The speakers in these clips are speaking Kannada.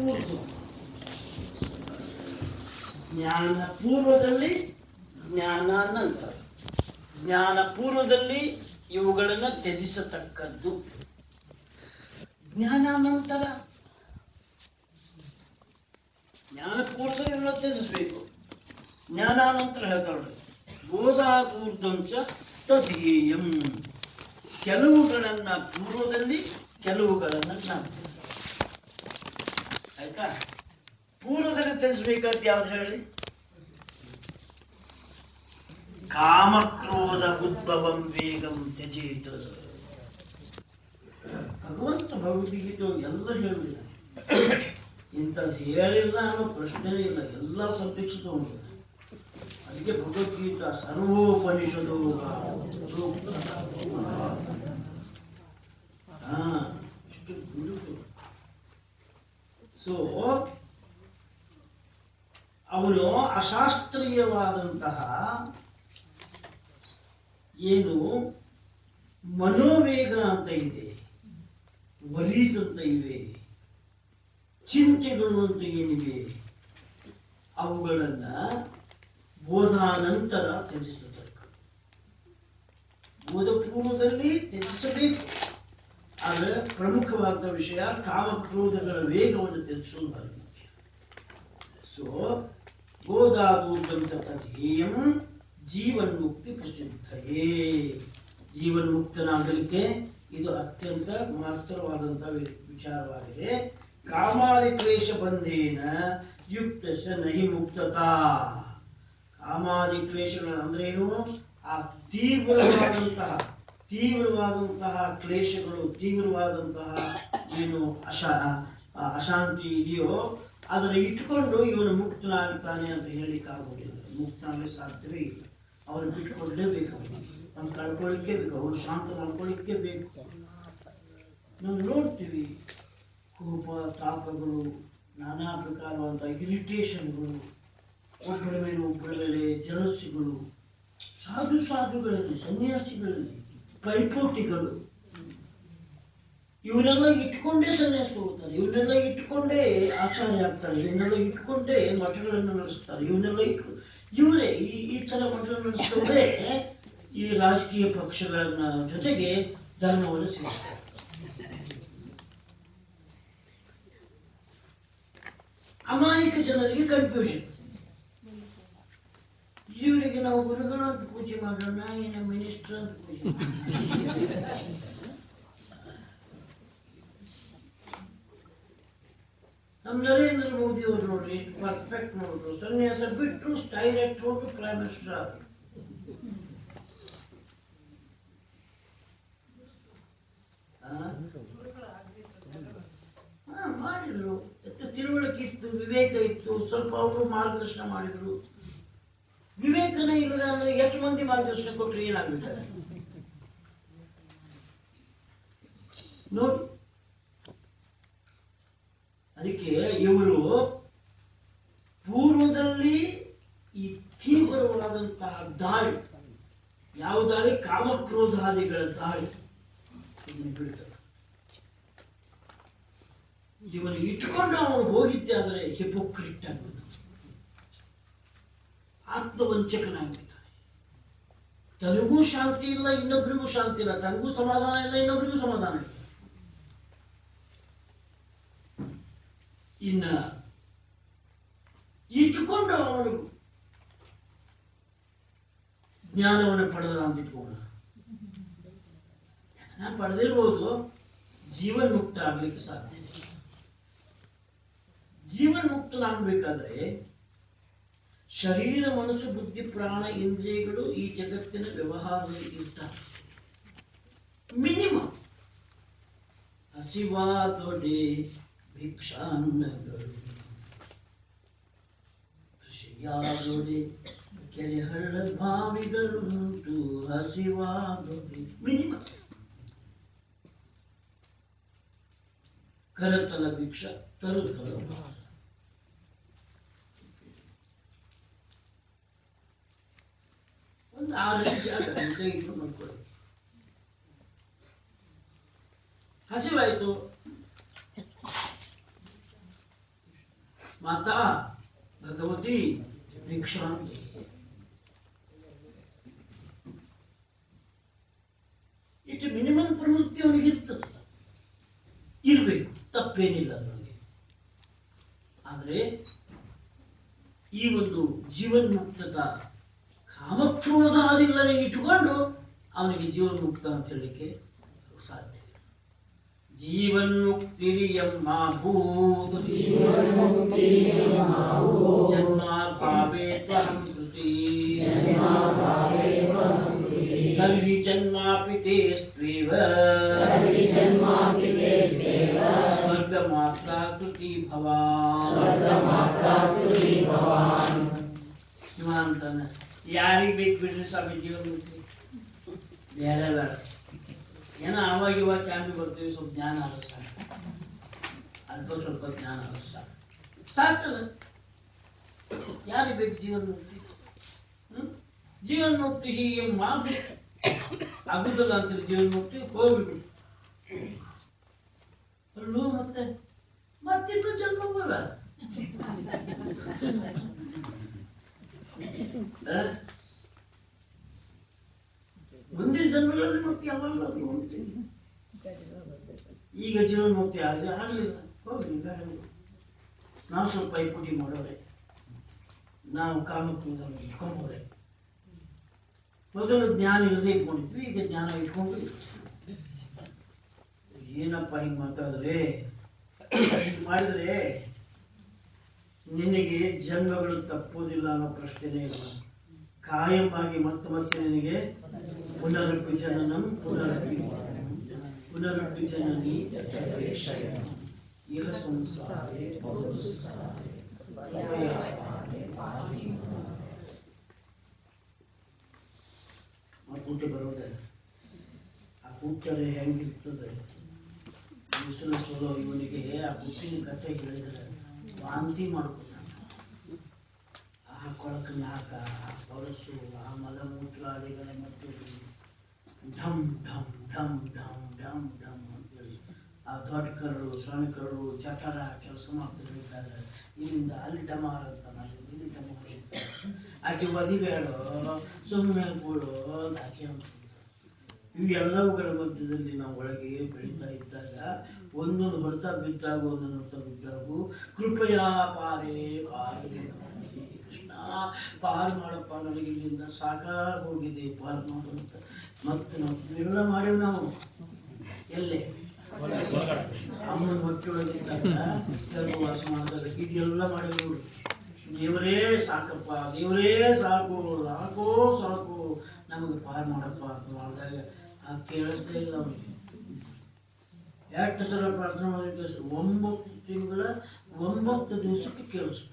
ಪೂರ್ವ ಜ್ಞಾನ ಪೂರ್ವದಲ್ಲಿ ಜ್ಞಾನ ನಂತರ ಜ್ಞಾನ ಪೂರ್ವದಲ್ಲಿ ಇವುಗಳನ್ನು ತ್ಯಜಿಸತಕ್ಕದ್ದು ಜ್ಞಾನ ನಂತರ ಜ್ಞಾನ ಪೂರ್ವದಲ್ಲಿ ಇವನ್ನ ತ್ಯಜಿಸಬೇಕು ಜ್ಞಾನಾನಂತರ ಹೇಳ್ತಾಳೆ ಬೋಧಾಗೂರ್ಧಂಚ ತದೇಯಂ ಕೆಲವುಗಳನ್ನ ಪೂರ್ವದಲ್ಲಿ ಕೆಲವುಗಳನ್ನ ನಂತರ ಆಯ್ತಾ ಪೂರ್ವದಲ್ಲಿ ತ್ಯಜಿಸ್ಬೇಕಾದ್ ಯಾವ್ದು ಹೇಳಿ ಕಾಮಕ್ರೋಧ ಉದ್ಭವಂ ವೇಗಂ ತ್ಯಜೇತ ಭಗವಂತ ಭಗವದ್ಗೀತೆ ಎಲ್ಲ ಹೇಳಿದ್ದಾರೆ ಇಂಥದ್ದು ಹೇಳಿಲ್ಲ ಅನ್ನೋ ಪ್ರಶ್ನೆನೇ ಇಲ್ಲ ಎಲ್ಲ ಸಂತಕ್ಷಿತ ಉಂಟು ಅದಕ್ಕೆ ಭಗವದ್ಗೀತಾ ಸರ್ವೋಪನಿಷದು ಹಾ ಇಷ್ಟು beautiful. ಸೊ ಅವನು ಅಶಾಸ್ತ್ರೀಯವಾದಂತಹ ಏನು ಮನೋವೇಗ ಅಂತ ಇದೆ ವರೀಸ್ ಅಂತ ಇವೆ ಚಿಂತೆಗಳು ಅಂತ ಏನಿವೆ ಅವುಗಳನ್ನ ಬೋಧಾನಂತರ ತ್ಯಜಿಸತಕ್ಕ ಬೋಧಪೂರ್ವದಲ್ಲಿ ತ್ಯಜಿಸಬೇಕು ಆದರೆ ಪ್ರಮುಖವಾದ ವಿಷಯ ಕಾಮಕ್ರೋಧಗಳ ವೇಗವನ್ನು ತ್ಯಜಿಸಲು ಬಹಳ ಮುಖ್ಯ ಸೊ ಬೋಧಾಭೂತಂ ತಥೇಯಂ ಜೀವನ್ಮುಕ್ತಿ ಪ್ರಸಿದ್ಧಯೇ ಜೀವನ್ಮುಕ್ತನಾಗಲಿಕ್ಕೆ ಇದು ಅತ್ಯಂತ ಮಹತ್ತರವಾದಂತಹ ವಿ- ವಿಚಾರವಾಗಿದೆ ಕಾಮಾದಿ ಕ್ಲೇಶ ಬಂಧೇನ ಯುಕ್ತಸ ನಹಿ ಮುಕ್ತತಾ ಕಾಮಾದಿ ಕ್ಲೇಶಗಳು ಅಂದ್ರೇನು ಆ ತೀವ್ರವಾದಂತಹ ತೀವ್ರವಾದಂತಹ ಕ್ಲೇಶಗಳು ತೀವ್ರವಾದಂತಹ ಏನು ಅಶಾ ಆ ಅಶಾಂತಿ ಇದೆಯೋ ಅದನ್ನ ಇಟ್ಕೊಂಡು ಇವನು ಮುಕ್ತನಾಗ್ತಾನೆ ಅಂತ ಹೇಳಿಕ್ಕಾಗೋದಿಲ್ಲ ಮುಕ್ತನಾಗಲಿಕ್ಕೆ ಸಾಧ್ಯವೇ ಇಲ್ಲ ಅವನು ಬಿಟ್ಕೊಡ್ಲೇಬೇಕು ಅವ್ನು ಕಳ್ಕೊಳ್ಳಿಕ್ಕೆ ಬೇಕು ಅವನು ಶಾಂತ ಮಾಡ್ಕೊಳ್ಳಿಕ್ಕೆ ಬೇಕು ನಾವು ನೋಡ್ತೀವಿ ಕೋಪ ತಾಪಗಳು ನಾನಾ ಪ್ರಕಾರವಾದ ಇರಿಟೇಷನ್ಗಳು ಒಬ್ಬರ ಮೇಲೆ ಒಬ್ಬರ ಮೇಲೆ ಜಲಸ್ಸಿಗಳು ಸಾಧು ಸಾಧುಗಳಲ್ಲಿ ಸನ್ಯಾಸಿಗಳಲ್ಲಿ ಪೈಪೋಟಿಗಳು ಇವನ್ನೆಲ್ಲ ಇಟ್ಕೊಂಡೇ ಸನ್ಯಾಸ ತಗೋತಾರೆ ಇವನ್ನೆಲ್ಲ ಇಟ್ಕೊಂಡೇ ಆಚಾರ್ಯ ಆಗ್ತಾರೆ ಇವನ್ನೆಲ್ಲ ಇಟ್ಕೊಂಡೇ ಮಠಗಳನ್ನು ನಡೆಸ್ತಾರೆ ಇವನ್ನೆಲ್ಲ ಇಟ್ಟು ಇವರೇ ಈ ಈ ತರ ಮಠಗಳನ್ನು ನಡೆಸಿದವರೇ ಈ ರಾಜಕೀಯ ಪಕ್ಷಗಳನ್ನ ಜೊತೆಗೆ ಧರ್ಮವನ್ನು ಸೇರಿಸ್ತಾರೆ ಅಮಾಯಕ ಜನರಿಗೆ ಕನ್ಫ್ಯೂಷನ್ ಇವರಿಗೆ ನಾವು ಗುರುಗಳು ಅಂತ ಪೂಜೆ ಮಾಡೋಣ ಏನು ಮಿನಿಸ್ಟರ್ ಅಂತ ಪೂಜೆ ಮಾಡೋಣ ನಮ್ಮ ನರೇಂದ್ರ ಮೋದಿ ಅವರು ನೋಡ್ರಿ ಪರ್ಫೆಕ್ಟ್ ನೋಡ್ರು ಸನ್ಯಾಸ ಬಿಟ್ಟು ಡೈರೆಕ್ಟ್ ಹೋಗಿ ಪ್ರೈಮ್ ಮಿನಿಸ್ಟರ್ ಆದ್ರು ಆ? ಹಾ, ಮಾಡಿದ್ರು ಎಷ್ಟು ತಿಳುವಳಿಕೆ ಇತ್ತು ವಿವೇಕ ಇತ್ತು ಸ್ವಲ್ಪ ಅವರು ಮಾರ್ಗದರ್ಶನ ಮಾಡಿದ್ರು ವಿವೇಕನೇ ಇಲ್ಲದ ಅಂದ್ರೆ ಎಷ್ಟು ಮಂದಿ ಮಾರ್ಗದರ್ಶನ ಕೊಟ್ಟರೆ ಏನಾಗ್ಬೇಕಾದ್ರೆ ನೋಡಿ ಅದಕ್ಕೆ ಇವರು ಪೂರ್ವದಲ್ಲಿ ಈ ತೀವ್ರವಾದಂತಹ ದಾಳಿ ಯಾವ ದಾಳಿ ಕಾಮಕ್ರೋಧಾದಿಗಳ ದಾಳಿ ಇದನ್ನು ಬಿಡ್ತಾರೆ ಇವನು ಇಟ್ಕೊಂಡು ಅವನು ಹೋಗಿದ್ದೆ ಆದರೆ ಹಿಪೋಕ್ರಿಟ್ ಆಗ್ಬೋದು ಆತ್ಮವಂಚಕನಾಗ್ಬಿಡ್ತಾನೆ ತನಗೂ ಶಾಂತಿ ಇಲ್ಲ ಇನ್ನೊಬ್ಬರಿಗೂ ಶಾಂತಿ ಇಲ್ಲ ತನಗೂ ಸಮಾಧಾನ ಇಲ್ಲ ಇನ್ನೊಬ್ಬರಿಗೂ ಸಮಾಧಾನ ಇಲ್ಲ ಇನ್ನ ಇಟ್ಟುಕೊಂಡು ಅವನು ಜ್ಞಾನವನ್ನು ಪಡೆದ ಅಂತ ಇಟ್ಕೋಣ ಜ್ಞಾನ ಪಡೆದಿರ್ಬೋದು ಜೀವನ್ ಮುಕ್ತ ಆಗ್ಲಿಕ್ಕೆ ಸಾಧ್ಯ ಇಲ್ಲ. ಜೀವನ್ ಮುಕ್ತನಾಗಬೇಕಾದ್ರೆ ಶರೀರ ಮನಸ್ಸು ಬುದ್ಧಿ ಪ್ರಾಣ ಇಂದ್ರಿಯಗಳು ಈ ಜಗತ್ತಿನ ವ್ಯವಹಾರದಲ್ಲಿ ಇರ್ತಾರೆ ಮಿನಿಮಮ್ ಹಸಿವಾದೊಡೆ ಭಿಕ್ಷಾನ್ನಗಳು ಕೃಷಿಯಾದೊಡೆ ಕೆರೆ ಹಳ್ಳ ಬಾವಿಗಳುಂಟು ಹಸಿವಾದೊಡೆ ಮಿನಿಮಮ್ ಕರತಲ ಭಿಕ್ಷ ತರುತಲ ವಾಸ ಒಂದು ಆರು ಜಾಗ ಕೈ ಇಟ್ಟು ನೋಡ್ಕೊಳ್ಳಿ ಹಸಿವಾಯ್ತು ಮಾತಾ ಭಗವತಿ ಭಿಕ್ಷಾಂ ಇಷ್ಟು ಮಿನಿಮಮ್ ಪ್ರವೃತ್ತಿ ಅವನಿಗೆ ಇರ್ತದೆ ಇರ್ಬೇಕು ತಪ್ಪೇನಿಲ್ಲ ಅದರಲ್ಲಿ ಆದರೆ ಈ ಒಂದು ಜೀವನ್ಮುಕ್ತದ ಕಾಮಕ್ರೋಧಾದಿಗಳನ್ನ ಇಟ್ಟುಕೊಂಡು ಅವನಿಗೆ ಜೀವನ್ಮುಕ್ತ ಅಂತ ಹೇಳಲಿಕ್ಕೆ ಸಾಧ್ಯ ಇಲ್ಲ. ಜೀವನ್ಮುಕ್ತಿರಿಯಮ್ಮಾಭೂತ್ ಜನ್ಮಾಭಾವೇ ತ್ವಹಂ ಕೃತಿ ತರ್ಹಿ ಜನ್ಮಾಪಿ ತೇಸ್ತ್ವೇವ ಸ್ವರ್ಗಮಾತ್ರ ಕೃತಿ ಭವಾನ್ ಇವ ಅಂತಾನೆ ಯಾರಿಗೆ ಬೇಕು ಬಿಡ್ರಿ ಸ್ವಾಮಿ ಜೀವನ ಮುಕ್ತಿ ಬೇಡ ಬೇಡ ಏನೋ ಆವಾಗ ಇವಾಗ ಕ್ಯಾಂಪಿ ಬರ್ತೀವಿ ಸ್ವಲ್ಪ ಜ್ಞಾನ ಆದ್ರೆ ಸಾಕು ಅಲ್ಪ ಸ್ವಲ್ಪ ಜ್ಞಾನ ಆದ್ರೆ ಸಾಕು ಸಾಕಲ್ಲ ಯಾರಿಗೆ ಬೇಕು ಜೀವನ ಮುಕ್ತಿ ಹ್ಮ್? ಜೀವನ ಮುಕ್ತಿ ಹೀಗೆ ಮಾಡಿ ಆಗುದಿಲ್ಲ ಅಂತೇಳಿ ಜೀವನ ಮುಕ್ತಿ ಹೋಗ್ಬಿಡು ಅಲ್ಲೂ ಮತ್ತೆ ಮತ್ತಿನ್ನು ಜನ್ಮ ಬರ ಆ? ಮುಂದಿನ ಜನ್ಮಗಳಲ್ಲಿ ಮತ್ತೆ ಯಾವಾಗಲೂ ಅದು ಹೋಗ್ತೀವಿ ಈಗ ಜೀವನ ಮುಕ್ತಿ ಆಗಲಿ ಆಗಲಿಲ್ಲ ಹೋಗ್ಲಿ ಬೇಡ ಬಿಡು. ನಾವು ಸ್ವಲ್ಪ ಪೈಪೋಟಿ ಮಾಡೋರೆ ನಾವು ಕಾಮಕ್ರೋಧ ಇಟ್ಕೊಂಬೋರೆ ಮೊದಲು ಜ್ಞಾನ ಇಲ್ಲದೆ ಇಟ್ಕೊಂಡಿದ್ವಿ ಈಗ ಜ್ಞಾನ ಇಟ್ಕೊಂಡು ಏನಪ್ಪ ಹಿಂಗ್ ಮಾತಾಡಿದ್ರೆ ಹಿಂಗ್ ಮಾಡಿದ್ರೆ ನಿನಗೆ ಜನ್ಮಗಳು ತಪ್ಪುವುದಿಲ್ಲ ಅನ್ನೋ ಪ್ರಶ್ನೆನೇ ಇಲ್ಲ ಕಾಯಂ ಆಗಿ ಮತ್ತೆ ಮತ್ತೆ ನಿನಗೆ ಪುನರಪಿ ಜನನಂ ಪುನರಪಿ ಪುನರಪಿ ಜನನಿ ಇಹ ಸಂಸಾರೇ ಬಹುದುಸ್ಸಾರೇ ಭಯಾಪಾನೇ ಪಾಹಿ ಮಾಂ. ಆ ಕೂಟ ಬರೋದೆ ಆ ಕೂಟರೆ ಹೆಂಗಿರ್ತದೆ ಬಿಸಿಲು ಸೋಲೋ ಇವನಿಗೆ ಆ ಬುತ್ತಿನ ಕಥೆ ಹೇಳಿದ್ರೆ ವಾಂತಿ ಮಾಡ್ಕೊತಾನೆ ಆ ಕೊಳಕನ್ನ ಹಾಕ ಆ ಹೊಲಸು ಆ ಮಲಮೂತ್ರಾದಿಗಳ ಮಧ್ಯದಲ್ಲಿ ಢಮ್ ಢಮ್ ಢಮ್ ಢಮ್ ಢಮ್ ಢಮ್ ಅಂತೇಳಿ ಆ ದೊಡ್ಡ ಕರಳು ಸಣ್ಣ ಕರಳು ಜಠರ ಕೆಲಸ ಮಾಡ್ತಿರ್ಬೇಕಾದ್ರೆ ಇಲ್ಲಿಂದ ಅಲ್ಲಿ ಡಮಾರ್ ಅಂತ ಅಲ್ಲಿ ಇಲ್ಲಿ ಡಮಾರ್ ಅಂತ ಆಕೆ ಒದಿಬೇಡ ಸುಮ್ಮನೆ ಕೂಡು ಅಂತ ಆಕೆ ಅಂತ ಇವೆಲ್ಲವುಗಳ ಮಧ್ಯದಲ್ಲಿ ನಾವು ಒಳಗೆ ಬೆಳೀತಾ ಇದ್ದಾಗ ಒಂದೊಂದು ಹೊಡೆತ ಬಿದ್ದಾಗ ಒಂದೊಂದು ಹೊಡೆತ ಬಿದ್ದಾಗ ಕೃಪಯಾ ಪಾರೇ ಪಾರೇ ನಮಃ. ಕೃಷ್ಣ ಪಾರು ಮಾಡಪ್ಪ ನನಗೆ ಇಲ್ಲಿಂದ ಸಾಕಾಗಿ ಹೋಗಿದೆ ಪಾರು ಮಾಡು ಅಂತ ಮತ್ತೆ ನಾವು ಇವೆಲ್ಲ ಮಾಡೇವು ನಾವು ಎಲ್ಲೇ ಅಮ್ಮನ ಹೊಟ್ಟೆಯೊಳಗಿದ್ದಾಗ ಗರ್ಭವಾಸ ಮಾಡಿದಾಗ ಇದೆಲ್ಲ ಮಾಡಿದ್ರು ನೋಡಿ ದೇವರೇ ಸಾಕಪ್ಪ ದೇವರೇ ಸಾಕು ಸಾಕೋ ಸಾಕು ನಮಗೆ ಪಾರ್ ಮಾಡಪ್ಪ ಅಂತ ಮಾಡಿದಾಗ ಆ ಕೇಳಿಸ್ದೇ ಇಲ್ಲ ಅವನಿಗೆ ಎಷ್ಟು ಸಲ ಪ್ರಾರ್ಥನೆ ಮಾಡಿದ್ರೆ ಸ- ಒಂಬತ್ತು ತಿಂಗಳ ಒಂಬತ್ತು ದಿವಸಕ್ಕೆ ಕೇಳಿಸ್ತಾನೆ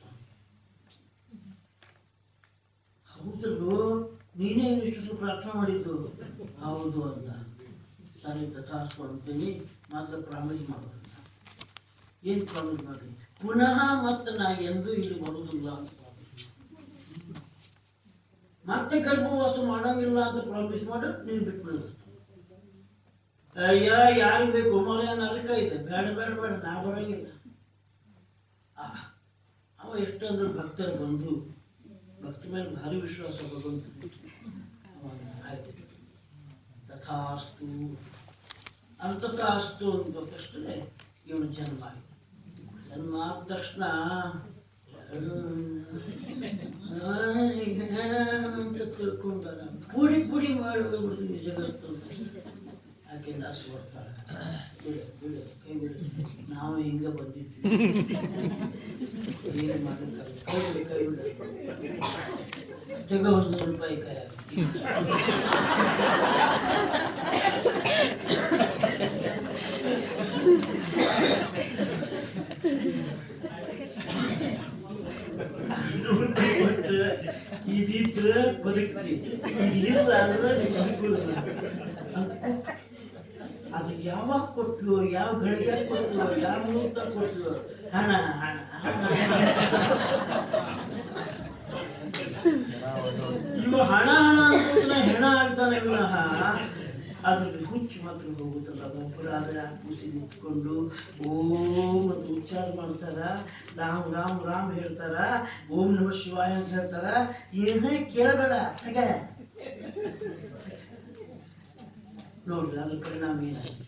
ಹೌದಲ್ಲೋ ನೀನೇ ಇಷ್ಟು ಸಲ ಪ್ರಾರ್ಥನೆ ಮಾಡಿದ್ದು ಹೌದು ಅಂತ ಸರಿ ತಥಾಸ್ತು ಅಂತೀನಿ ಮತ್ತೆ ಪ್ರಾಮಿಸ್ ಮಾಡೋದು ಏನ್ ಪ್ರಾಮಿಸ್ ಮಾಡಿ ಪುನಃ ಮತ್ತೆ ನಾ ಎಂದೂ ಇಲ್ಲಿ ಬರುವುದಿಲ್ಲ ಅಂತ ಪ್ರಾಮಿಸ್ ಮತ್ತೆ ಗರ್ಭವಾಸ ಮಾಡಂಗಿಲ್ಲ ಅಂತ ಪ್ರಾಮಿಸ್ ಮಾಡು ನೀನು ಬಿಟ್ಬಿಡು ಅಯ್ಯ ಯಾರಿಗೆ ಬೇಕು ಮನೆಯ ನರಕ ಇದೆ ಬೇಡ ಬೇಡ ಬೇಡ ನಾ ಬರಂಗಿಲ್ಲ ಆ, ಅವ ಎಷ್ಟಂದ್ರೆ ಭಕ್ತರು ಬಂದು ಭಕ್ತ ಮೇಲೆ ಭಾರಿ ವಿಶ್ವಾಸ ಭಗವಂತ ಅವ ಆಯ್ತು ತಥಾಸ್ತು ಅಂತಥಾಸ್ತು ಅಂತ ತಕ್ಷಣ ಇವನು ಜನ್ಮ ಆಯ್ತು ಜನ್ಮ ಆದ ತಕ್ಷಣ ಅಂತ ತಿಳ್ಕೊಂಡ ಪುಡಿ ಪುಡಿ ಮಾಡಿ ಹೋಗ್ಬಿಡ್ತೀನಿ ಜಗತ್ತು ಆಕೆ ದಾಸು ಬರ್ತಾಳೆ ಬಿಡು ಬಿಡು ಕೈ ಬಿಡು ನಾವು ಹಿಂಗ ಬಂದಿದ್ವಿ ಏನು ಮಾಡೋಕ್ಕಾಗಲ್ಲ ಕೈ ಬಿಡು ಕೈ ಬಿಡು ತಗೋ ಒಂದು ನೂರು ರೂಪಾಯಿ ಕೈ ಇದಿದ್ರೆ ಬದುಕ್ತಿ ಇದಿಲ್ಲ ಅಂದ್ರೆ ಬದುಕುದಿಲ್ಲ ಅದು ಯಾವಾಗ ಕೊಟ್ಲು ಯಾವ ಗಳಿಗೆ ಕೊಟ್ಲು ಯಾವ ಮುಹೂರ್ತ ಕೊಟ್ಲು ಹಣ ಹಣ ಹಣ ಇವ ಹಣ ಹಣ ಅನ್ಕೋತಾನೆ ಹೆಣ ಆಗ್ತಾನೆ ವಿನಃ ಅದ್ರಲ್ಲಿ ಹುಚ್ಚು ಮಾತ್ರ ಹೋಗುತ್ತಲ್ಲ ಒಬ್ಬರು ಆದ್ರೆ ಆ ಕೂಸಿ ನಿಂತ್ಕೊಂಡು ಓಂ ಅಂತ ಉಚ್ಚಾರ ಮಾಡ್ತಾರ ರಾಮ್ ರಾಮ್ ರಾಮ್ ಹೇಳ್ತಾರ ಓಂ ನಮ ಶಿವಾಯ ಅಂತ ಹೇಳ್ತಾರ ಏನೇ ಕೇಳಬೇಡ ಹಾಗೆ ನೋಡ್ರಿ ಅದ್ರ ಪರಿಣಾಮ ಏನಾಗುತ್ತೆ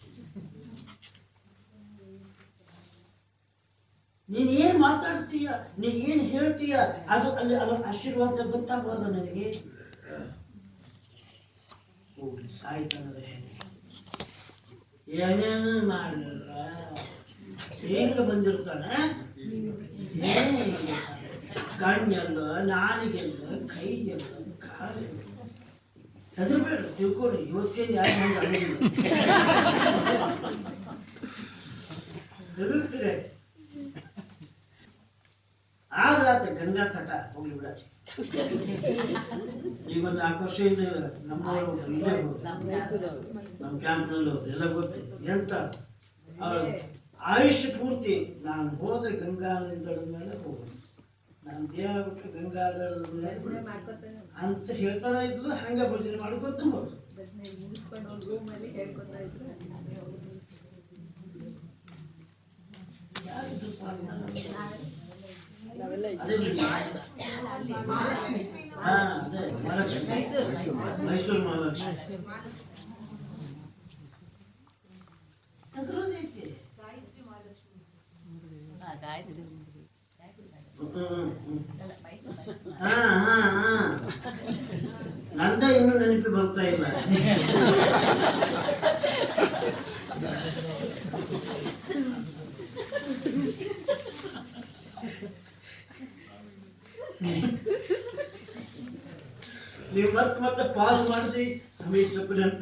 ನೀನ್ ಏನ್ ಮಾತಾಡ್ತೀಯ ನೀನ್ ಏನ್ ಹೇಳ್ತೀಯ ಅದು ಅಲ್ಲಿ ಅದ್ರ ಆಶೀರ್ವಾದ ಗೊತ್ತಾಗ್ಬಾರ್ದ ನನಗೆ ಹೋಗ್ಲಿ ಸಾಯ್ತಾನದ ಹೇಗೆ ಏನೇನು ಮಾಡಲ್ಲ ಹೆಂಗ ಬಂದಿರ್ತಾನ ಏನ್ ಕಣ್ಣೆಲ್ಲ ನಾಲಿಗೆಲ್ಲ ಕೈಗೆಲ್ಲ ಕಾಲೆಲ್ಲ ಹೆದರ್ಬೇಡ ತಿಳ್ಕೊಡಿ ಇವತ್ತೇನು ಯಾರು ಹಂಗೆ ಆಗೋದಿಲ್ಲ ಹೆದರ್ತೀರ ಆಗ ಆತ ಗಂಗಾ ತಟ ಹೋಗ್ಲಿ ಬಿಡ ಈಗ ಒಂದು ನಾಲ್ಕು ವರ್ಷದಿಂದ ನಮ್ಮ ಇಲ್ಲೇ ಹೋದ್ರು. ನಮ್ಮ ಕ್ಯಾಂಪ್ನಲ್ಲೂ ಎಲ್ಲ ಗೊತ್ತು ಎಂತ ಅವ್ರು ಆಯುಷ್ಯ ಪೂರ್ತಿ ನಾನು ಹೋದ್ರೆ ಗಂಗಾ ನದಿ ದಡದ ಮೇಲೆ ಹೋಗೋದು ನಾನು ದೇಹ ಬಿಟ್ಟು ಗಂಗಾ ದಡದ ಮೇಲೆ ಭಜನೆ ಮಾಡ್ಕೊತಾನೆ ಅಂತ ಹೇಳ್ತಾನೆ ಇದ್ಲು ಹಂಗೆ ಭಜನೆ ಮಾಡ್ಕೊತ ಹೋದ್ರು ಭಜನೆ ಮುಗಿಸ್ಕೊಂಡು ಒಂದು ರೂಮಲ್ಲಿ ಹೇಳ್ಕೊತಾ ಇದ್ರು ಅದೇ ಹೋಗುದು. ಯಾರಿದ್ರಪ್ಪ ಅಂತ? ನಾವೆಲ್ಲ ಅದೇ ಬಿಡಿ. ಅಲ್ಲಿ ಹಾ, ಅದೇ ಮಹಾಲಕ್ಷ್ಮಿ. ಮೈಸೂರು, ಮೈಸೂರು. ಮೈಸೂರು ಮಹಾಲಕ್ಷ್ಮಿ ಹೆಸರೋದೇಕೆ? ಹಾ, ಗಾಯತ್ರಿ ಹ್ಮ್, ಹ್ಮ್, ಹ್ಮ್. ಅಲ್ಲ, ಮೈಸೂರು, ಮೈಸೂರು. ಹಾ, ಹಾ, ಹಾ. ನಂದ ಇನ್ನೂ ನೆನಪಿ ಬರ್ತಾ ಇಲ್ಲ ನೀವು ಮತ್ತೆ ಮತ್ತೆ ಪಾಸ್ ಮಾಡಿಸಿ ಸಮಯ ಸ್ವಲ್ಪ ನೆನಪು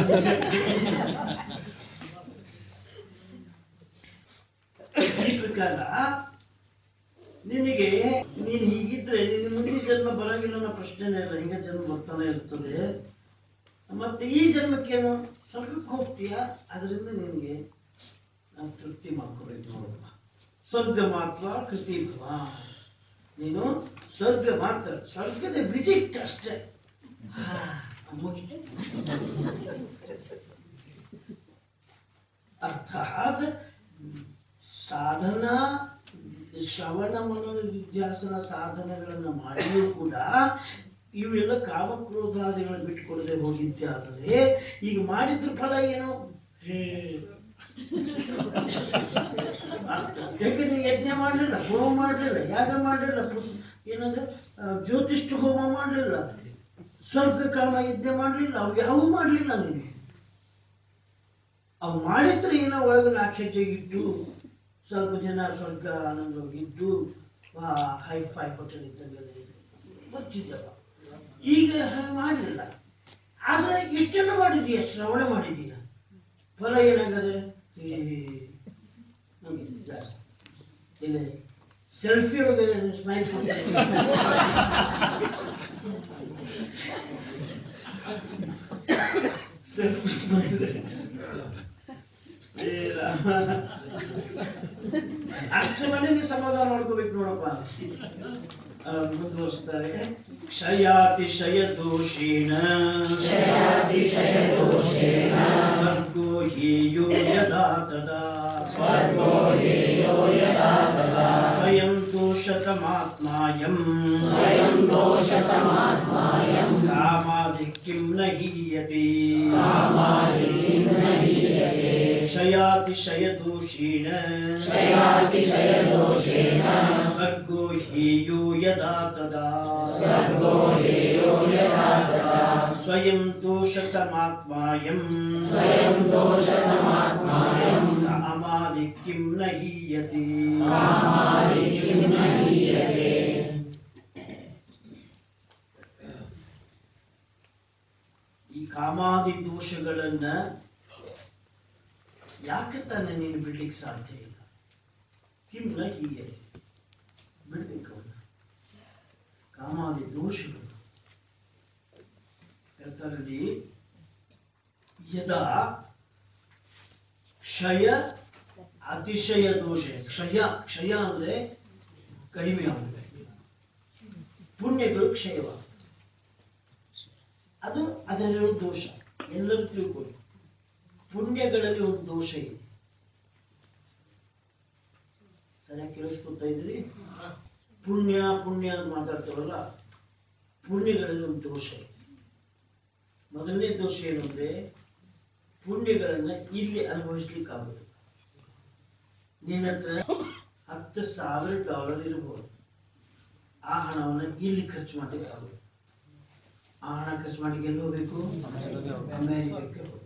ಈ ಪ್ರಕಾರ ನಿನಗೆ ನೀನು ಹೀಗಿದ್ರೆ ನಿನ್ನ ಮುಂದಿನ ಜನ್ಮ ಬರಂಗಿಲ್ಲ ಅನ್ನೋ ಪ್ರಶ್ನೆನೇ ಇಲ್ಲ ಹಿಂಗೆ ಜನ್ಮ ಬರ್ತಾನೆ ಇರ್ತದೆ ಮತ್ತೆ ಈ ಜನ್ಮಕ್ಕೇನು ಸ್ವರ್ಗಕ್ಕೆ ಹೋಗ್ತೀಯ ಅದರಿಂದ ನಿನಗೆ ನಾನು ತೃಪ್ತಿ ಮಾಡ್ಕೋಬೇಕು ನೋಡಪ್ಪ ಸ್ವರ್ಗ ಮಾತ್ರ ಕೃತಿ ಭವ ನೀನು ಸ್ವರ್ಗ ಮಾತ್ರ ಸ್ವರ್ಗದ ವಿಜಿಟ್ ಅಷ್ಟೇ ಹಾ, ಮುಗಿತು ಅರ್ಥಾತ್ ಸಾಧನಾ ಶ್ರವಣ ಮನನ ವಿದ್ಯಾಸನ ಸಾಧನೆಗಳನ್ನು ಮಾಡಿಯೂ ಕೂಡ ಇವೆಲ್ಲ ಕಾಮಕ್ರೋಧಾದಿಗಳನ್ನು ಬಿಟ್ಟುಕೊಡದೆ ಹೋಗಿದ್ದೆ ಆದರೆ ಈಗ ಮಾಡಿದ್ರ ಫಲ ಏನು ಹೇ. ಯಾಕೆ ನೀವು ಯಜ್ಞ ಮಾಡಲಿಲ್ಲ ಹೋಮ ಮಾಡಲಿಲ್ಲ ಯಾಗ ಮಾಡಲಿಲ್ಲ ಏನಂದ್ರೆ ಆ, ಜ್ಯೋತಿಷ್ಠ ಹೋಮ ಮಾಡಲಿಲ್ಲ ಸ್ವರ್ಗ ಕಾಮ ಯಜ್ಞ ಮಾಡಲಿಲ್ಲ ಅವು ಯಾವ ಮಾಡಲಿಲ್ಲ ನೀನು ಅವು ಮಾಡಿದ್ರೆ ಏನೋ ಒಳಗೆ ನಾಲ್ಕು ಹೆಜ್ಜೆ ಇಟ್ಟು ಸ್ವಲ್ಪ ಜನ ಸ್ವರ್ಗ ಆನಂದವಾಗಿದ್ದು ಹೈ ಫೈ ಹೋಟೆಲ್ ಇದ್ದಂಗೆಲ್ಲ ಬರ್ತಿದ್ದವ ಈಗ ಹಾಗೆ ಮಾಡಲಿಲ್ಲ ಆದ್ರೆ ಇಷ್ಟೆಲ್ಲ ಮಾಡಿದೀಯ ಶ್ರವಣ ಮಾಡಿದೀಯ ಫಲ ಏನಾಗದೆ ಇಲ್ಲ ಸೆಲ್ಫಿ ಒಳಗೆ ಸ್ಮೈಲ್ ಸೆಲ್ಫಿ ಸ್ಮೈಲ್ ಅರ್ಥ ಮಾಡಿ ನೀ ಸಮಾಧಾನ ಮಾಡ್ಕೋಬೇಕು ನೋಡಪ್ಪ ಆ, ಮುಂದುವರಿಸ್ತಾರೆ ಕ್ಷಯಾತಿಶಯ ದೋಷೇಣ ಸ್ವರ್ಗೋ ಹೇಯೋ ಯದಾ ತದಾ ಸ್ವಯಂ ದೋಷತಮಾತ್ಮಾಯಂ ಕಾಮಾದಿ ಕಿಂ ನ ಹೀಯತೆ ಕ್ಷಯಾತಿಶಯ ದೋಷೇಣ ಸ್ವರ್ಗೋ ಹೇಯೋ ಯದಾ ತದಾ ಸ್ವಯಂ ದೋಷತಮಾತ್ಮಾಯಂ ಕಾಮಾದಿ ಕಿಂ ನ ಹೀಯತೆ ಈ ಕಾಮಾದಿ ದೋಷಗಳನ್ನ ಯಾಕೆ ತಾನೆ ನೀನು ಬಿಡ್ಲಿಕ್ಕೆ ಸಾಧ್ಯ ಇಲ್ಲ ಕಿಂ ನ ಹೀಯತೆ ಬಿಡ್ಬೇಕು ಅವನ್ನ ಕಾಮಾದಿ ದೋಷಗಳು ಹೇಳ್ತಾರಲ್ಲಿ ಯದಾ ಕ್ಷಯ ಅತಿಶಯ ದೋಷ ಕ್ಷಯ ಕ್ಷಯ ಅಂದ್ರೆ ಕಡಿಮೆ ಆಗುತ್ತೆ ಪುಣ್ಯಗಳು ಕ್ಷಯವಾಗುತ್ತೆ ಅದು ಅದರಲ್ಲಿರೋ ದೋಷ ಎಲ್ಲರೂ ತಿಳ್ಕೊಳ್ಳಿ ಪುಣ್ಯಗಳಲ್ಲಿ ಒಂದು ದೋಷ ಇದೆ ಸರಿಯಾಗಿ ಕೇಳಿಸ್ಕೊತಾ ಇದ್ರಿ ಪುಣ್ಯ ಪುಣ್ಯ ಅಂತ ಮಾತಾಡ್ತಾರಲ್ಲ ಪುಣ್ಯಗಳಲ್ಲಿ ಒಂದು ದೋಷ ಇದೆ ಮೊದಲನೇ ದೋಷ ಏನು ಅಂದ್ರೆ ಪುಣ್ಯಗಳನ್ನ ಇಲ್ಲಿ ಅನುಭವಿಸ್ಲಿಕ್ಕೆ ಆಗುತ್ತೆ ನಿನ್ನ ಹತ್ರ ಹತ್ತು ಸಾವಿರ ಡಾಲರ್ ಇರಬಹುದು ಆ ಹಣವನ್ನ ಇಲ್ಲಿ ಖರ್ಚು ಮಾಡ್ಲಿಕ್ಕೆ ಆಗುತ್ತೆ ಆ ಹಣ ಖರ್ಚು ಮಾಡ್ಲಿಕ್ಕೆ ಎಲ್ಲಿ ಹೋಗ್ಬೇಕು ಅಮೆರಿಕಕ್ಕೆ ಹೋಗ್ಬೇಕು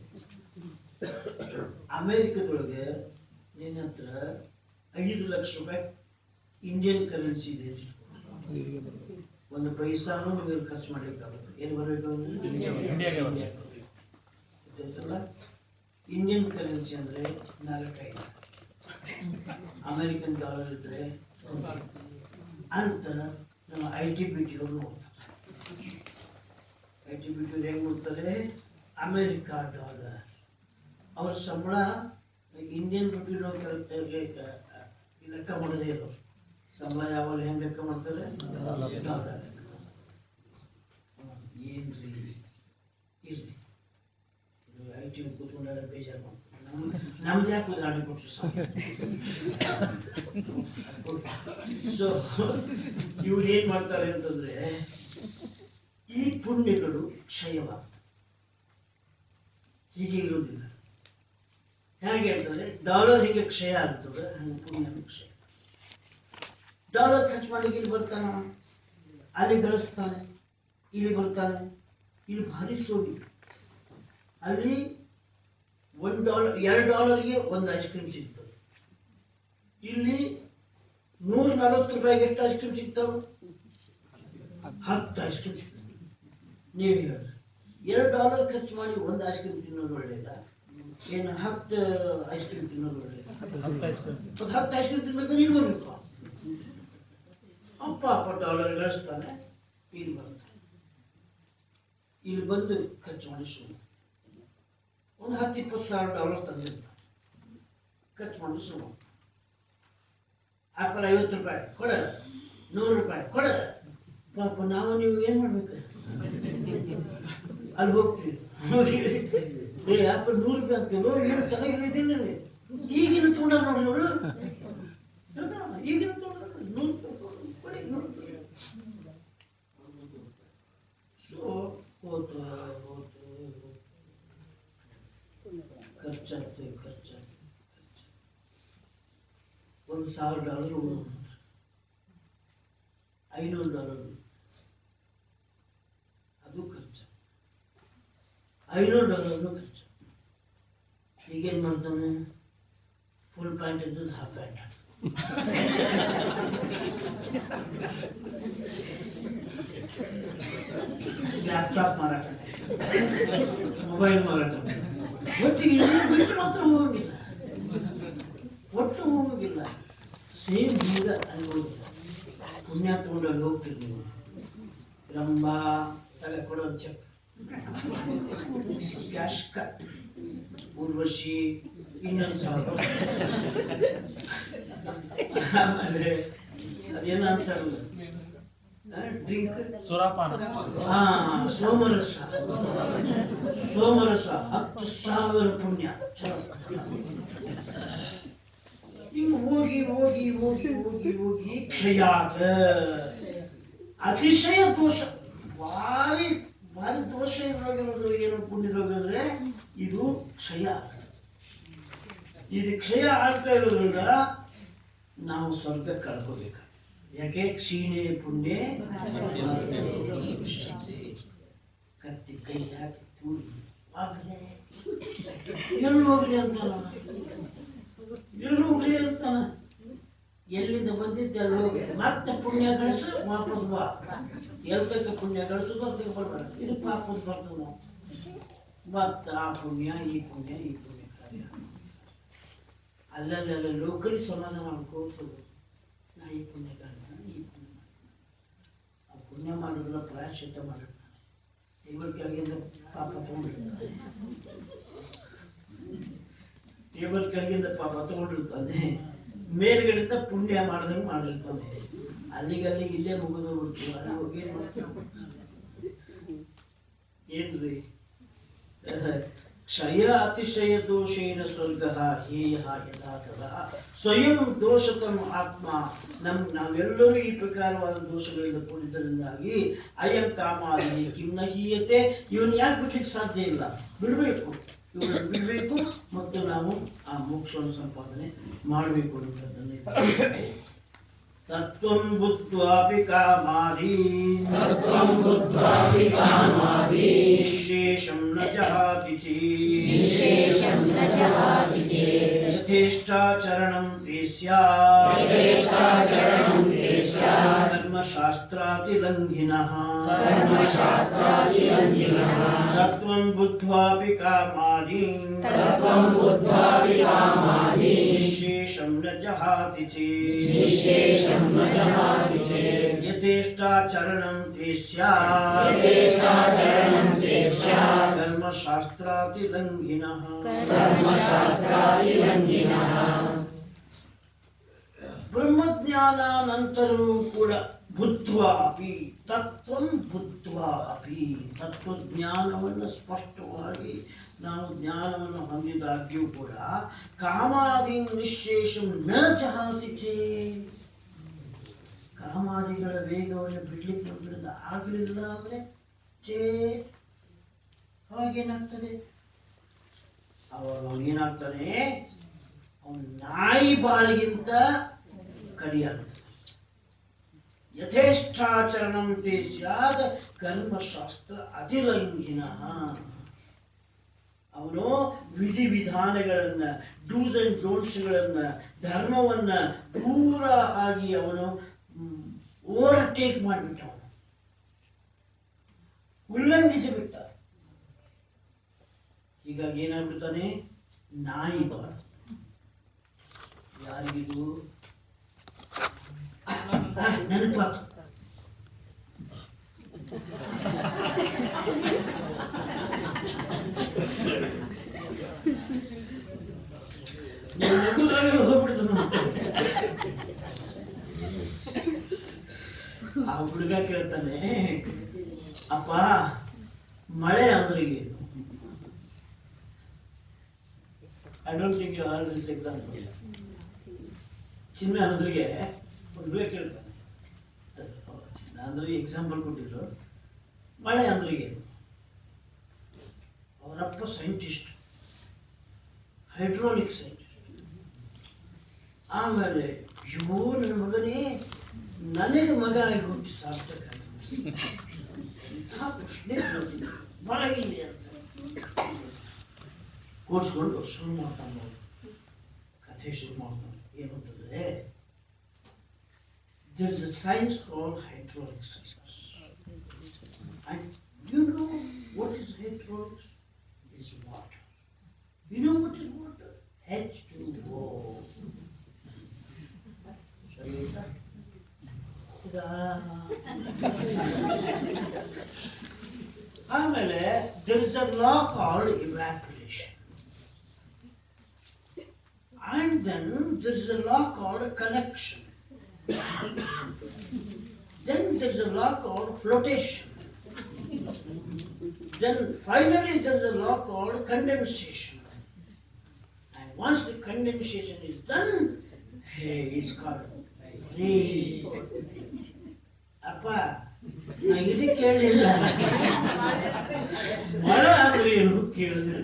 ಅಮೆರಿಕದೊಳಗೆ ನಿನ್ನ ಹತ್ರ ಐದು ಲಕ್ಷ ರೂಪಾಯಿ ಇಂಡಿಯನ್ ಕರೆನ್ಸಿ ಇದೆ ಅಂತ ಇಟ್ಕೊ. ಒಂದು ಪೈಸಾನು ನೀವು ಖರ್ಚು ಮಾಡ್ಲಿಕ್ಕೆ ಆಗುತ್ತೆ ಏನು ಬರಬೇಕು ಇಂಡಿಯಾಗೆ ಬರ್ಬೇಕು. ಗೊತ್ತಾಯ್ತಲ್ಲ ಇಂಡಿಯನ್ ಕರೆನ್ಸಿ ಅಂದ್ರೆ ನಾಲ್ಕೈದು ಅಮೆರಿಕನ್ ಡಾಲರ್ ಇದ್ರೆ ಅಂತ ನಮ್ಮ ಐ ಟಿ ಬಿ ಟಿ ಅವರು ನೋಡ್ತಾರೆ ಐ ಟಿ ಬಿ ಟಿ ಅವ್ರು ಹೆಂಗ್ ನೋಡ್ತಾರೆ ಅಮೆರಿಕ ಡಾಲರ್ ಅವ್ರ ಸಂಬಳ ಇಂಡಿಯನ್ ರುಪಿ ಲೆಕ್ಕ ಮಾಡೋದೇ ಇರೋರು ಸಂಬಳ ಯಾವಾಗ ಹೆಂಗ್ ಲೆಕ್ಕ ಮಾಡ್ತಾರೆ ಡಾಲರ್ ಏನ್ರಿ ಇರ್ಲಿ ಐ ಟಿ ಕೂತ್ಕೊಂಡಾಗ ಬೇಜಾರು ಮಾಡ್ತಾರೆ ನಮ್ ನಮ್ದು ಯಾಕೆ ಉದಾಹರಣೆ ಕೊಟ್ರು ಸೊ ಇವ್ರು ಏನ್ ಮಾಡ್ತಾರೆ ಅಂತಂದ್ರೆ ಈ ಪುಣ್ಯಗಳು ಕ್ಷಯವಾಗ್ತವೆ ಹೀಗೆ ಇರುವುದಿಲ್ಲ ಹೇಗೆ ಅಂತಂದ್ರೆ ಡಾಲರ್ ಹೇಗೆ ಕ್ಷಯ ಆಗ್ತದೆ ಹಂಗೆ ಪುಣ್ಯ ಕ್ಷಯ ಡಾಲರ್ ಖರ್ಚು ಮಾಡ್ಲಿಕ್ಕೆ ಇಲ್ಲಿ ಬರ್ತಾನ ಅಲ್ಲಿ ಗಳಿಸ್ತಾನೆ ಇಲ್ಲಿ ಬರ್ತಾನೆ ಇಲ್ಲಿ ಭಾರಿ ಸೋಗಿ ಅಲ್ಲಿ ಒಂದ್ ಡಾಲರ್ ಎರಡು ಡಾಲರ್ಗೆ ಒಂದು ಐಸ್ ಕ್ರೀಮ್ ಸಿಗ್ತದೆ ಇಲ್ಲಿ ನೂರ ನಲವತ್ತು ರೂಪಾಯಿಗೆ ಎಷ್ಟು ಐಸ್ ಕ್ರೀಮ್ ಸಿಗ್ತಾವ ಹತ್ತು ಐಸ್ ಕ್ರೀಮ್ ಸಿಗ್ತದೆ ನೀವು ಹೇಳಿ ಎರಡು ಡಾಲರ್ ಖರ್ಚು ಮಾಡಿ ಒಂದು ಐಸ್ ಕ್ರೀಮ್ ತಿನ್ನೋದು ಒಳ್ಳೇದ ಏನು ಹತ್ತು ಐಸ್ ಕ್ರೀಮ್ ತಿನ್ನೋದು ಒಳ್ಳೇದ ಹತ್ತು ಐಸ್ ಕ್ರೀಮ್. ಒಂದು ಹತ್ತು ಐಸ್ ಕ್ರೀಮ್ ತಿನ್ಬೇಕಾದ್ರೆ ಇಲ್ಲಿ ಬರ್ಬೇಕು ಅಪ್ಪ ಅಪ್ಪ ಡಾಲರ್ ಗಳಿಸ್ತಾನೆ ಇಲ್ಲಿ ಬರ್ತಾನೆ ಇಲ್ಲಿ ಬಂದು ಖರ್ಚು ಮಾಡಿ ಸುಮ್ಮನೆ ಒಂದು ಹತ್ತು ಇಪ್ಪತ್ತು ಸಾವಿರ ಡಾಲರ್ ತಂದಿರ್ತಾನೆ ಖರ್ಚು ಮಾಡಿ ಸುಮ್ಮನೆ ಆಪಲ್ ಐವತ್ತು ರೂಪಾಯಿ ಕೊಡ ನೂರು ರೂಪಾಯಿ ಕೊಡ ಪಾಪ ನಾವು ನೀವು ಏನ್ ಮಾಡ್ಬೇಕು ಅಲ್ಲಿ ಹೋಗ್ತೀವಿ ಏ ಆಪಲ್ ನೂರು ರೂಪಾಯಿ ಅಂತೀವೋ ಏನು ತಲೆ ಹಿಡಿದಿಲ್ಲ ಈಗಿನ ತೊಗೊಂಡಾರ ನೋಡ್ರಿ ಅವರು ಈಗಿನ ತೊಗೊಂಡಾರ ನೂರು ರೂಪಾಯಿ ಕೊಡು, ಕೊಡಿ ನೂರು ರೂಪಾಯಿ ಸೊ ಹೋತು ಹೋತು ಖರ್ಚಾಗ್ತದೆ ಖರ್ಚಾಗ್ತದೆ ಒಂದು ಸಾವಿರ ಡಾಲರ್ ಉಳ್ದೋಗ್ತದೆ. ಐನೂರು ಡಾಲರ್ ಅದು ಖರ್ಚು ಐನೂರು ಡಾಲರ್ನು ಖರ್ಚು ಈಗೇನ್ ಮಾಡ್ತಾನೆ ಫುಲ್ ಪ್ಯಾಂಟ್ ಇದ್ದದ್ದು ಹಾಫ್ ಪ್ಯಾಂಟ್ ಲ್ಯಾಪ್ಟಾಪ್ ಮಾರಾಟ ಮೊಬೈಲ್ ಮಾರಾಟ ಒಟ್ಟಿಗೆ ಇದನ್ನ ಬಿಟ್ಟು ಮಾತ್ರ ಹೋಗಂಗಿಲ್ಲ ಒಟ್ಟು ಹೋಗೋದಿಲ್ಲ ಸೇಮ್ ಹಿಂಗ ಅಲ್ಲಿ ಹೋಗಿಲ್ಲ ಪುಣ್ಯ ತಗೊಂಡು ಅಲ್ಲಿ ಹೋಗ್ತೀರಿ ನೀವು ರಂಬಾ ತಲೆ ಕೊಡೋ ಚೆಕ್ ಕ್ಯಾಶ್ ಕಟ್ ಊರ್ವಶಿ ಇನ್ನೊಂದು ಸಾವಿರ ಆಮೇಲೆ ಅದೇನ ಅಂತಾರಲ್ಲ ಡ್ರಿಂಕ್ ಸುರಾಪಾನ ಹಾ ಸೋಮರಸ ಸೋಮರಸ ಹತ್ತು ಸಾವಿರ ಪುಣ್ಯ ಚಲೋ ಹಿಂಗ್ ಹೋಗಿ ಹೋಗಿ ಹೋಗಿ ಹೋಗಿ ಹೋಗಿ ಕ್ಷಯ ಆತ ಅತಿಶಯ ದೋಷ ಭಾರಿ ಭಾರಿ ದೋಷ ಇರೋದು ಏನು ಪುಣ್ಯರೋಗ ಅಂದ್ರೆ ಇದು ಕ್ಷಯ ಇದು ಕ್ಷಯ ಆಗ್ತಾ ಇರೋದ್ರಿಂದ ನಾವು ಸ್ವರ್ಗ ಕಳ್ಕೋಬೇಕು ಯಾಕೆ ಕ್ಷೀಣೆ ಪುಣ್ಯ ಕತ್ತಿ ಕೈ ಹಾಕಿ ತೂರಿ ಹೋಗ್ಲಿ ಎಲ್ಲಿ ಹೋಗ್ಲಿ ಅಂತಾನ ಎಲ್ಲಿ ಹೋಗ್ಲಿ ಅಂತಾನ ಎಲ್ಲಿಂದ ಬಂದಿದ್ದೆ ಅಲ್ಲಿ ಹೋಗಿ ಮತ್ತೆ ಪುಣ್ಯ ಗಳಿಸು ವಾಪಸ್ ಬಾ ಎಲ್ತಕ್ಕ ಪುಣ್ಯ ಗಳಿಸೋದು ಅದಕ್ಕೆ ಬರ್ಬೇಡ ಇದು ವಾಪಸ್ ಬರ್ತದ ಮತ್ತ ಆ ಪುಣ್ಯ ಈ ಪುಣ್ಯ ಈ ಪುಣ್ಯ ಕಾರ್ಯ ಅಲ್ಲಲ್ಲಿ ಅಲ್ಲ ಲೋಕಲಿ ಸಮಾಧಾನ ಮಾಡ್ಕೋತ ಹೋಗು. ನಾ ಈ ಪುಣ್ಯ ಕಾರ್ಯ ಈ ಪುಣ್ಯ ಮಾಡ್ತೀನಿ. ಆ ಪುಣ್ಯ ಮಾಡೋದಿಲ್ಲ ಪ್ರಾಯಶ್ಚಿತ್ತ ಮಾಡಿರ್ತಾನೆ ಟೇಬಲ್ ಕೆಳಗಿಂದ ಪಾಪ ತಗೊಂಡಿರ್ತಾನೆ ಟೇಬಲ್ ಕೆಳಗಿಂದ ಪಾಪ ತಗೊಂಡಿರ್ತಾನೆ ಮೇಲ್ಗಡೆಯಿಂದ ಪುಣ್ಯ ಮಾಡಿದಂಗೆ ಮಾಡಿರ್ತಾನೆ ಅಲ್ಲಿಗೆ ಅಲ್ಲಿಗೆ ಇಲ್ಲೇ ಮುಗಿದು ಬಿಡ್ತೀವಿ ಅಲ್ಲಿ ಹೋಗಿ ಏನ್ ಮಾಡ್ತೀವಿ ಏನ್ರಿ ಕ್ಷಯ ಅತಿಶಯ ದೋಷೇನ ಸ್ವರ್ಗ ಹೇಯ ಯಥಾತಃ ಸ್ವಯಂ ದೋಷತಮ ಆತ್ಮ ನಮ್ ನಾವೆಲ್ಲರೂ ಈ ಪ್ರಕಾರವಾದ ದೋಷಗಳಿಂದ ಕೂಡಿದ್ದರಿಂದಾಗಿ ಅಯಂ ಕಾಮಾದಿ ಕಿನ್ನ ಹೀಯತೆ ಇವನ್ ಯಾಕೆ ಬಿಡ್ಲಿಕ್ಕೆ ಸಾಧ್ಯ ಇಲ್ಲ ಬಿಡಬೇಕು ಇವರನ್ನು ಬಿಡಬೇಕು ಮತ್ತು ನಾವು ಆ ಮೋಕ್ಷವನ್ನು ಸಂಪಾದನೆ ಮಾಡಬೇಕು ಅನ್ನೋದನ್ನೇ ತತ್ವಂ ಬುದ್ಧ್ವಾಪಿ ಕಾಮಾದಿ तत्त्वं बुद्ध्वापि कामादि ನಿಶೇಷಂ ನ ಜಹಾತಿ निःशेषं न जहाति चेत् ಯಥೇಷ್ಟಾಚರಣಂ ತೇ ಸ್ಯಾತ್ यथेष्टाचरणं ते स्यात् ಧರ್ಮಶಾಸ್ತ್ರಾತಿಲಂಘಿನಃ धर्मशास्त्रादिलङ्घिनः ತತ್ವಂ ಬುದ್ಧ್ವಾಪಿ ಕಾಮಾದೀನ್ तत्त्वं बुद्ध्वापि कामादि ನಿಶೇಷಂ ನ ಜಹಾತಿ ಚೇತ್ निःशेषं न जहाति चेत् ಯಥೇಷ್ಟಾಚರಣಂ ತೇ ಸ್ಯಾತ್ यथेष्टाचरणं ते स्यात् ಧರ್ಮಶಾಸ್ತ್ರಾತಿಲಂಘಿನಃ धर्मशास्त्रादिलङ्घिनः ಬ್ರಹ್ಮಜ್ಞಾನ ನಂತರವೂ ಕೂಡ ಬುದ್ಧ್ವ ಅಪಿ ತತ್ವಂ ಬುದ್ಧ್ವ ಅಪಿ ತತ್ವಜ್ಞಾನವನ್ನು ಸ್ಪಷ್ಟವಾಗಿ ನಾವು ಜ್ಞಾನವನ್ನು ಹೊಂದಿದಾಗ್ಯೂ ಕೂಡ ಕಾಮಾದಿ ನಿಶೇಷಂ ನ ಜಹಾತಿ ಚೇತ್. ಕಾಮಾದಿಗಳ ವೇಗವನ್ನು ಬಿಡ್ಲಿಕ್ಕೆ ನಮ್ಮಿಂದ ಆಗಲಿಲ್ಲ ಅಂದ್ರೆ ಚೇ ಅವಾಗೇನಾಗ್ತದೆ ಅವಾಗ ಅವನೇನಾಗ್ತಾನೆ ಅವನು ನಾಯಿ ಬಾಳಿಗಿಂತ ಕಡಿಯಾಗ್ತದೆ ಯಥೇಷ್ಟಾಚರಣಂ ತೇ ಸ್ಯಾದ ಕರ್ಮಶಾಸ್ತ್ರ ಅತಿಲಂಘಿನ ಅವನು ವಿಧಿ ವಿಧಾನಗಳನ್ನ ಡೂಸ್ ಅಂಡ್ ಡೋಂಟ್ಸ್ಗಳನ್ನ ಧರ್ಮವನ್ನ ದೂರ ಆಗಿ ಅವನು ಓವರ್ಟೇಕ್ ಮಾಡಿಬಿಟ್ಟ ಅವನು ಉಲ್ಲಂಘಿಸಿ ಬಿಟ್ಟ ಹೀಗಾಗಿ ಏನಾಗ್ಬಿಡ್ತಾನೆ ನಾಯಿ ಬಾಳ ಯಾರಿಗಿದು ನೆನಪಾತು ನೀವು ನಗುದ್ರಾಗೆ ಹೋಗ್ಬಿಡ್ತು ನೋಡಿ. ಆ ಹುಡುಗ ಕೇಳ್ತಾನೆ ಅಪ್ಪ ಮಳೆ ಅಂದ್ರೆ ಏನು I don't think you are this example Chinmaya ಅನ್ನೋದ್ರಿಗೆ ಒಂದು ಹುಡುಗ ಕೇಳ್ತಾನೆ ಚಿನ್ನ ಅಂದ್ರೆ ಎಕ್ಸಾಂಪಲ್ ಕೊಟ್ಟಿದ್ರು ಮಳೆ ಅಂದ್ರೆ ಏನು ಅವರಪ್ಪ ಸೈಂಟಿಸ್ಟ್ ಹೈಡ್ರೋಲಿಕ್ ಸೈಂಟಿಸ್ಟ್ ಆಮೇಲೆ ಅಯ್ಯೋ ನನ್ನ ಮಗನೇ ನನಗೆ ಮಗ ಆಗಿ ಹುಟ್ಟಿ ಸಾರ್ಥಕ ಆಯ್ತು. ಇಂಥ ಪ್ರಶ್ನೆ ಕೇಳ್ತೀನಿ. ಬಾ ಇಲ್ಲಿ ಅಂತ ಕೂರ್ಸ್ಕೊಂಡು ಶುರು ಮಾಡ್ತಾನೆ ನೋಡಿ. ಕಥೆ ಶುರು ಮಾಡ್ತಾನೆ ಏನಂತಂದ್ರೆ there is a science called hydraulic science. And you know what is hydraulics? It is water. You know what is water? H2O. ಸರಿ ಆಯ್ತಾ? ಇದಾ? ಆಮೇಲೆ there is a law called evaporation. And then there is a law called connection. then there is a law called flotation. Then finally there is a law called condensation. And once the condensation is done, hey, it's called rain. ಅಪ್ಪ ನಾ ಇದು ಕೇಳಲಿಲ್ಲ ಮಳೆ ಅಂದ್ರೆ ಏನು ಕೇಳಿದ್ರೆ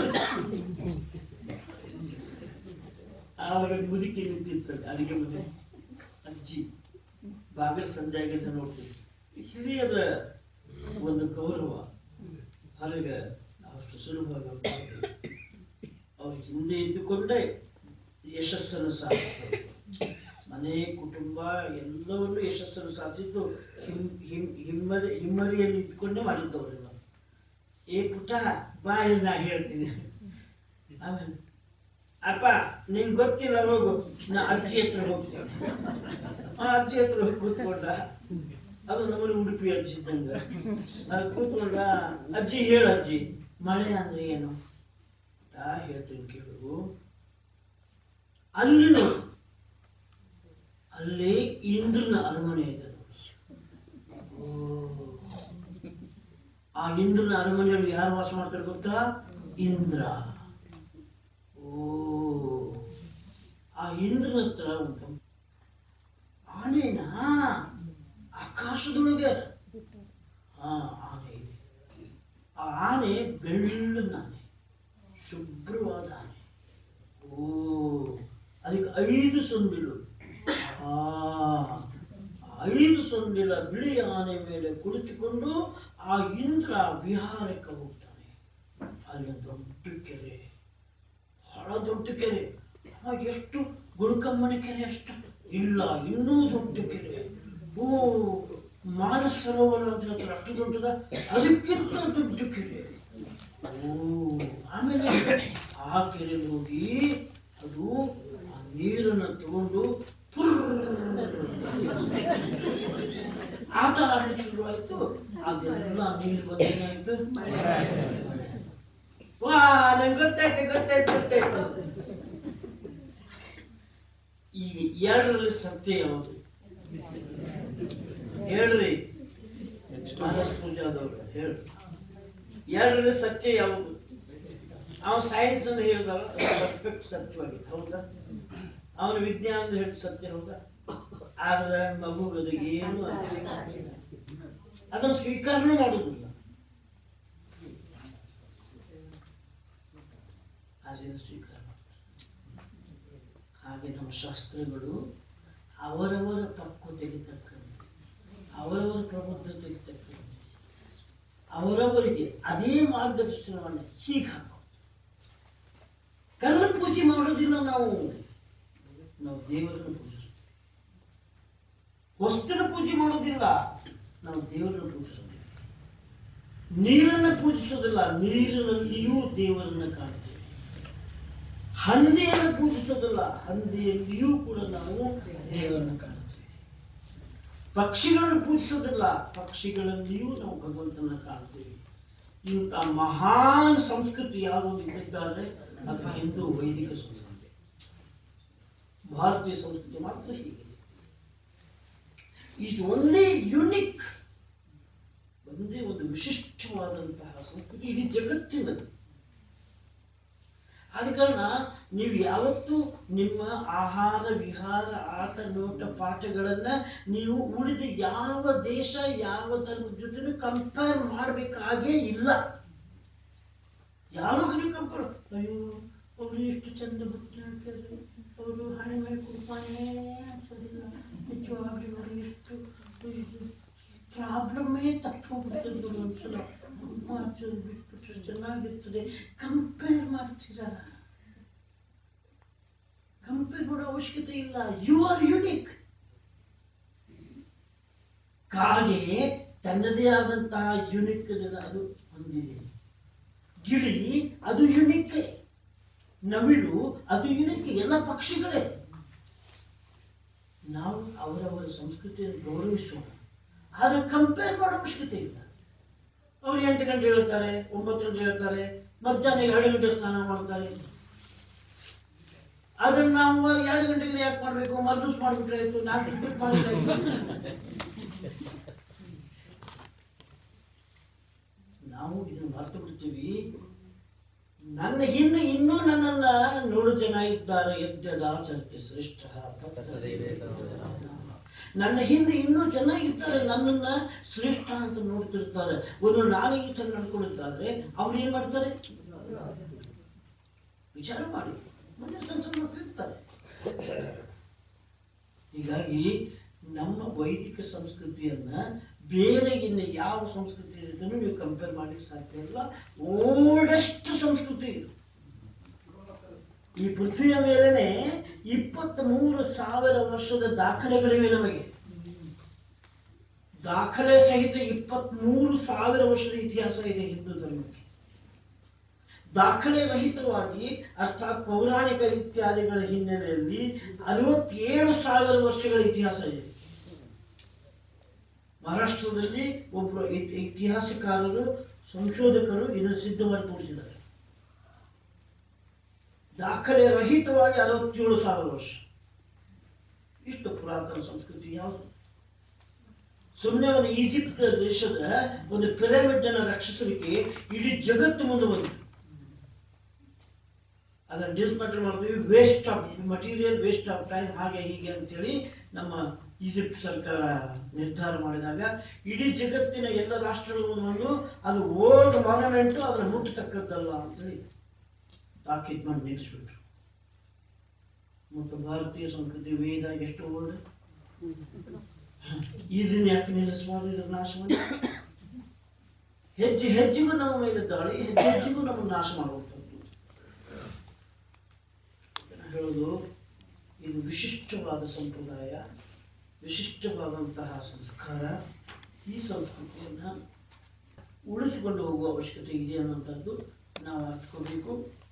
ಆವಾಗ ಮುದುಕಿ ನಿಂತಿರ್ತದೆ ಅಡಿಗೆ ಮನೆ ಅಜ್ಜಿ ಬಾಗಿಲ ಸಂಜೆ ಆಗಿದ್ದ ನೋಡ್ತೀವಿ ಹಿರಿಯರ ಒಂದು ಗೌರವ ಹೊರಗೆ ಅಷ್ಟು ಸುಲಭವಾಗಿ ಅವ್ರ ಹಿಂದೆ ಇದ್ದುಕೊಂಡೇ ಯಶಸ್ಸನ್ನು ಸಾಧಿಸಿದರು ಮನೆ ಕುಟುಂಬ ಎಲ್ಲವನ್ನೂ ಯಶಸ್ಸನ್ನು ಸಾಧಿಸಿದ್ದು ಹಿಮ್ ಹಿಮ್ ಹಿಮ್ಮರಿ ಹಿಮ್ಮರಿಯಲ್ಲಿ ಇದ್ಕೊಂಡೇ ಮಾಡಿದ್ದವರೆಲ್ಲ ಏ ಪುಟ ಬಾ ಇಲ್ಲಿ ನಾ ಹೇಳ್ತೀನಿ ಆಮೇಲೆ ಅಪ್ಪ ನಿನ್ ಗೊತ್ತಿಲ್ಲ ಹೋಗು ನಾ ಅಜ್ಜಿ ಹತ್ರ ಹೋಗ್ತೀನಿ ಆ ಅಜ್ಜಿ ಹತ್ರ ಹೋಗಿ ಕೂತ್ಕೊಂಡ ಅದು ನಮ್ಮನೆ ಉಡುಪಿ ಅಜ್ಜಿ ಇದ್ದಂಗ ಅಲ್ಲಿ ಕೂತ್ಕೊಂಡ ಅಜ್ಜಿ ಹೇಳ ಅಜ್ಜಿ ಮಳೆ ಅಂದ್ರೆ ಏನು ಆ ಹೇಳ್ತೀನಿ ಕೇಳು ಅಲ್ಲಿ ನೋಡು ಅಲ್ಲಿ ಇಂದ್ರನ ಅರಮನೆ ಇದೆ ನೋಡಿ ಓ. ಆ ಇಂದ್ರನ ಅರಮನೆಯಲ್ಲಿ ಯಾರು ವಾಸ ಮಾಡ್ತಾರೆ ಗೊತ್ತಾ ಇಂದ್ರ ಓ ಆ ಇಂದ್ರನ ಹತ್ರ ಒಂದು ಆನೆನಾ ಆಕಾಶದೊಳಗೆ ಹಾ ಆನೆ ಇದೆ ಆ ಆನೆ ಬೆಳ್ಳನ ಆನೆ ಶುಭ್ರವಾದ ಆನೆ ಓ ಅದಕ್ಕೆ ಐದು ಸೊಂಡಿಲು ಆ ಐದು ಸೊಂಡಿಲ ಬಿಳಿ ಆನೆ ಮೇಲೆ ಕುಳಿತುಕೊಂಡು ಆ ಇಂದ್ರ ವಿಹಾರಕ್ಕೆ ಹೋಗ್ತಾನೆ ಅಲ್ಲಿ ದೊಡ್ಡ ಕೆರೆ ಬಹಳ ದೊಡ್ಡ ಕೆರೆ ಆ ಎಷ್ಟು ಗುಳ್ಕಮ್ಮನ ಕೆರೆ ಅಷ್ಟ ಇಲ್ಲ ಇನ್ನೂ ದೊಡ್ಡ ಕೆರೆ ಓ ಮಾನಸ ಸರೋವರ ಅಂತ ಹೇಳ್ತಾರೆ ಅಷ್ಟು ದೊಡ್ಡದ ಅದಕ್ಕಿಂತ ದೊಡ್ಡ ಕೆರೆ ಓ ಆಮೇಲೆ ಆ ಕೆರೆಗೆ ಹೋಗಿ ಅದು ಆ ನೀರನ್ನ ತಗೊಂಡು ಆಟ ಆಡಲಿಕ್ಕೆ ಶುರುವಾಯ್ತು ಅದೆಲ್ಲ ನೀರು ಬಂದೇನಾಯ್ತು ವಾ ನಂಗೆ ಗೊತ್ತಾಯ್ತು ಗೊತ್ತಾಯ್ತು ಗೊತ್ತಾಯ್ತು ಈಗ ಎರಡರಲ್ಲಿ ಸತ್ಯ ಯಾವುದು ಹೇಳ್ರಿ ಮಾನಸ ಪೂಜಾದವ್ರು ಹೇಳ್ರಿ ಎರಡರಲ್ಲಿ ಸತ್ಯ ಯಾವುದು ಅವ ಸೈನ್ಸ್ ಅನ್ನು ಹೇಳಿದಾಗ ಪರ್ಫೆಕ್ಟ್ ಸತ್ಯವಾಗಿದೆ ಹೌದಾ ಅವನ ವಿಜ್ಞಾನ ಹೇಳಿದ ಸತ್ಯ ಹೌದಾ ಆದ್ರೆ ಮಗು ಅದು ಏನು ಅಂತ ಅದನ್ನು ಸ್ವೀಕಾರನೂ ಮಾಡುವುದಿಲ್ಲ ಅದನ್ನು ಸ್ವೀಕಾರ ಮಾಡ್ತಾರೆ. ಹಾಗೆ ನಮ್ಮ ಶಾಸ್ತ್ರಗಳು ಅವರವರ ಪಕ್ವತೆಗೆ ತಕ್ಕಂತೆ ಅವರವರ ಪ್ರಬುದ್ಧತೆಗೆ ತಕ್ಕಂತೆ ಅವರವರಿಗೆ ಅದೇ ಮಾರ್ಗದರ್ಶನವನ್ನು ಹೀಗೆ ಹಾಕೋ ಕಲ್ಲು ಪೂಜೆ ಮಾಡೋದಿಲ್ಲ ನಾವು ನಾವು ದೇವರನ್ನು ಪೂಜಿಸ್ತೀವಿ ವಸ್ತುನ ಪೂಜೆ ಮಾಡೋದಿಲ್ಲ ನಾವು ದೇವರನ್ನು ಪೂಜಿಸ್ತೀವಿ ನೀರನ್ನು ಪೂಜಿಸೋದಿಲ್ಲ ನೀರಿನಲ್ಲಿಯೂ ದೇವರನ್ನು ಕಾಣ್ತೇವೆ ಹಂದಿಯನ್ನು ಪೂಜಿಸೋದಿಲ್ಲ ಹಂದಿಯಲ್ಲಿಯೂ ಕೂಡ ನಾವು ದೇವರನ್ನು ಕಾಣ್ತೇವೆ ಪಕ್ಷಿಗಳನ್ನು ಪೂಜಿಸೋದಿಲ್ಲ ಪಕ್ಷಿಗಳಲ್ಲಿಯೂ ನಾವು ಭಗವಂತನ ಕಾಣ್ತೇವೆ ಇಂಥ ಮಹಾನ್ ಸಂಸ್ಕೃತಿ ಯಾವುದು ಇದ್ದಾದ್ರೆ ಅದು ಹಿಂದೂ ವೈದಿಕ ಸಂಸ್ಕೃತಿ ಭಾರತೀಯ ಸಂಸ್ಕೃತಿ ಮಾತ್ರ ಹೀಗಿದೆ ಈಸ್ ಓನ್ಲಿ ಯುನಿಕ್ ಒಂದೇ ಒಂದು ವಿಶಿಷ್ಟವಾದಂತಹ ಸಂಸ್ಕೃತಿ ಇಡೀ ಜಗತ್ತಿನದು ಆದ ಕಾರಣ ನೀವು ಯಾವತ್ತೂ ನಿಮ್ಮ ಆಹಾರ ವಿಹಾರ ಆಟ ನೋಟ ಪಾಠಗಳನ್ನ ನೀವು ಉಳಿದ ಯಾವ ದೇಶ ಯಾವ ಧರ್ಮದ ಜೊತೆ ಕಂಪೇರ್ ಮಾಡಬೇಕಾಗೇ ಇಲ್ಲ ಯಾರು ನೀವು ಕಂಪೇರ್ ಅಯ್ಯೋ ಅವರು ಎಷ್ಟು ಚಂದ ಬಟ್ಟೆ ಹಾಕಿದ್ರು ಅವರು ಹಣೆ ಮೇಲೆ ಕುಡ್ಪಾನೇ ಹಾಕೋದಿಲ್ಲ ನಿಜವಾಗ್ಲೂ ಅವರು ಎಷ್ಟು ಪ್ರಾಬ್ಲಮ್ಮೇ ತಪ್ಪು ಹೋಗ್ಬಿಡ್ತದೆ ಒಂದ್ಸಲ ಹಚ್ಚೋದು ಬಿಟ್ಬಿಟ್ರೆ ಚೆನ್ನಾಗಿರ್ತದೆ ಕಂಪೇರ್ ಮಾಡ್ತೀರಾ ಕಂಪೇರ್ ಮಾಡೋ ಅವಶ್ಯಕತೆ ಇಲ್ಲ ಯು ಆರ್ ಯುನಿಕ್ ಕಾಗೆ ತನ್ನದೇ ಆದಂತಹ ಯುನಿಕ್ ಅದು ಹೊಂದಿದೆ ಗಿಳಿ ಅದು ಯುನಿಕ್ ನವಿಲು ಅದು ಯುನಿಕ್ ಎಲ್ಲ ಪಕ್ಷಿಗಳೇ ನಾವು ಅವರವರ ಸಂಸ್ಕೃತಿಯನ್ನು ಗೌರವಿಸೋಣ ಆದ್ರೆ ಕಂಪೇರ್ ಮಾಡೋ ಅವಶ್ಯಕತೆ ಇಲ್ಲ ಅವ್ರು ಎಂಟು ಗಂಟೆ ಹೇಳ್ತಾರೆ ಒಂಬತ್ತು ಗಂಟೆ ಹೇಳ್ತಾರೆ ಮಧ್ಯಾಹ್ನ ಎರಡು ಗಂಟೆ ಸ್ನಾನ ಮಾಡ್ತಾರೆ ಆದ್ರೆ ನಾವು ಎರಡು ಗಂಟೆಗೆ ಯಾಕೆ ಮಾಡ್ಬೇಕು ಮರ್ದೂಸ್ ಮಾಡ್ಬಿಟ್ರೆ ಆಯ್ತು ನಾಲ್ಕು ಗಂಟೆಗೆ ಮಾಡಿದ್ರೆ ಆಯ್ತು. ನಾವು ಇದನ್ನು ಮರ್ತು ಬಿಡ್ತೀವಿ ನನ್ನ ಹಿಂದೆ ಇನ್ನೂ ನನ್ನನ್ನ ನೋಡು ಜನ ಇದ್ದಾರೆ ಎದ್ದದಾಚರತೆ ಶ್ರೇಷ್ಠ ನನ್ನ ಹಿಂದೆ ಇನ್ನೂ ಜನ ಇದ್ದಾರೆ ನನ್ನನ್ನ ಶ್ರೇಷ್ಠ ಅಂತ ನೋಡ್ತಿರ್ತಾರೆ ಒಂದು ನಾನು ಈ ತರ ನಡ್ಕೊಂಡಿದ್ದಾದ್ರೆ ಅವ್ರು ಏನ್ ಮಾಡ್ತಾರೆ ವಿಚಾರ ಮಾಡಿ ಮೊನ್ನೆ ಸಣ್ಣ ಸಣ್ಣ ಮಕ್ಳು ಇರ್ತಾರೆ ಹೀಗಾಗಿ ನಮ್ಮ ವೈದಿಕ ಸಂಸ್ಕೃತಿಯನ್ನ ಬೇರೆ ಇನ್ನು ಯಾವ ಸಂಸ್ಕೃತಿ ಜೊತೆನೂ ನೀವು ಕಂಪೇರ್ ಮಾಡ್ಲಿಕ್ಕೆ ಸಾಧ್ಯ ಇಲ್ಲ ಓಲ್ಡೆಸ್ಟ್ ಸಂಸ್ಕೃತಿ ಇದು ಈ ಪೃಥ್ವಿಯ ಮೇಲೆನೆ ಇಪ್ಪತ್ತ್ ಮೂರು ಸಾವಿರ ವರ್ಷದ ದಾಖಲೆಗಳಿವೆ ನಮಗೆ ದಾಖಲೆ ಸಹಿತ ಇಪ್ಪತ್ತ್ ಮೂರು ಸಾವಿರ ವರ್ಷದ ಇತಿಹಾಸ ಇದೆ ಹಿಂದೂ ಧರ್ಮಕ್ಕೆ ದಾಖಲೆ ರಹಿತವಾಗಿ ಅರ್ಥಾತ್ ಪೌರಾಣಿಕ ಇತ್ಯಾದಿಗಳ ಹಿನ್ನೆಲೆಯಲ್ಲಿ ಅರವತ್ತೇಳು ಸಾವಿರ ವರ್ಷಗಳ ಇತಿಹಾಸ ಇದೆ ಮಹಾರಾಷ್ಟ್ರದಲ್ಲಿ ಒಬ್ಬರು ಇತ್- ಇತಿಹಾಸಕಾರರು ಸಂಶೋಧಕರು ಇದನ್ನು ಸಿದ್ಧ ಮಾಡಿ ತೋರಿಸಿದ್ದಾರೆ ದಾಖಲೆ ರಹಿತವಾಗಿ ಅರವತ್ತೇಳು ಸಾವಿರ ವರ್ಷ ಇಷ್ಟು ಪುರಾತನ ಸಂಸ್ಕೃತಿ ಯಾವುದು ಸುಮ್ಮನೆ ಒಂದು ಈಜಿಪ್ಟ್ ದೇಶದ ಒಂದು ಪಿರಮಿಡ್ ಅನ್ನ ರಕ್ಷಿಸಲಿಕ್ಕೆ ಇಡೀ ಜಗತ್ತು ಮುಂದೆ ಬಂತು ಅದನ್ನ ಡಿಸ್ಮೆಟಲ್ ಮಾಡ್ತೀವಿ waste of material waste of time ಹಾಗೆ ಹೀಗೆ ಅಂತೇಳಿ ನಮ್ಮ ಈಜಿಪ್ಟ್ ಸರ್ಕಾರ ನಿರ್ಧಾರ ಮಾಡಿದಾಗ ಇಡೀ ಜಗತ್ತಿನ ಎಲ್ಲ ರಾಷ್ಟ್ರಗಳ ಮುಂದೆ ಬಂದು ಅದು ಓಲ್ಡ್ ಮಾನ್ಯುಮೆಂಟ್ ಅದನ್ನ ಮುಟ್ಟತಕ್ಕದ್ದಲ್ಲ ಅಂತೇಳಿ ತಾಕೀತ್ ಮಾಡಿ ನಿಲ್ಲಿಸ್ಬಿಟ್ರು ಮತ್ತು ಭಾರತೀಯ ಸಂಸ್ಕೃತಿ ವೇದ ಎಷ್ಟು ಓಲ್ಡ್ ಇದನ್ನ ಯಾಕೆ ನಿಲ್ಲಿಸಬಾರ್ದು ಇದ್ರ ನಾಶವನ್ನು ಹೆಜ್ಜೆ ಹೆಜ್ಜೆಗೂ ನಮ್ಮ ಮೇಲೆ ದಾಳಿ ಹೆಜ್ಜೆ ಹೆಜ್ಜೆಗೂ ನಮ್ಮನ್ನು ನಾಶ ಮಾಡುವಂಥದ್ದು ನಾನು ಹೇಳೋದು ಇದು ವಿಶಿಷ್ಟವಾದ ಸಂಪ್ರದಾಯ ವಿಶಿಷ್ಟವಾದಂತಹ ಸಂಸ್ಕಾರ ಈ ಸಂಸ್ಕೃತಿಯನ್ನ ಉಳಿಸಿಕೊಂಡು ಹೋಗುವ ಅವಶ್ಯಕತೆ ಇದೆ ಅನ್ನುವಂಥದ್ದು ನಾವು ಅರ್ಥಕೋಬೇಕು